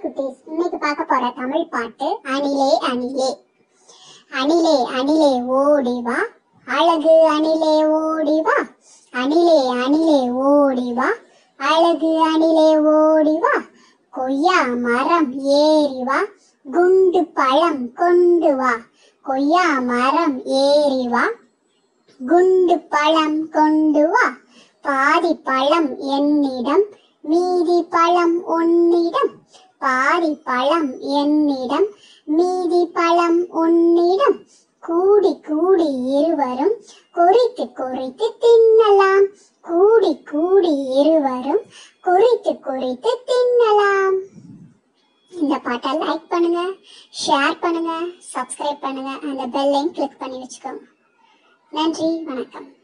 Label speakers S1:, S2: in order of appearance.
S1: குட்டீஸ் இன்னைக்கு பார்க்க போற தமிழ் பாட்டு அணிலே அணிலே அணிலே அணிலே ஓடி வா அழகு அணிலே ஓடி வா அணிலே அணிலே ஓடி வா அழகு அணிலே ஓடி வா கொய்யா மரம் ஏறி வா குண்டு பழம் கொண்டு வா கொய்யா மரம் ஏறி வா குண்டு பழம் கொண்டு வா பாதி பழம் என்னிடம் மீதி பழம் உன்னிடம் பாதி பழம் என்னிடம் மீதி பழம் உன்னிடம் கூடி கூடி இருவரும் குறித்து குறித்து தின்னலாம் கூடி கூடி இருவரும் குறித்து குறித்து தின்னலாம் இந்த பாட்டை லைக் பண்ணுங்க ஷேர் பண்ணுங்க சப்ஸ்கிரைப் பண்ணுங்க அந்த பெல்லையும் கிளிக் பண்ணி வச்சுக்கோங்க நன்றி வணக்கம்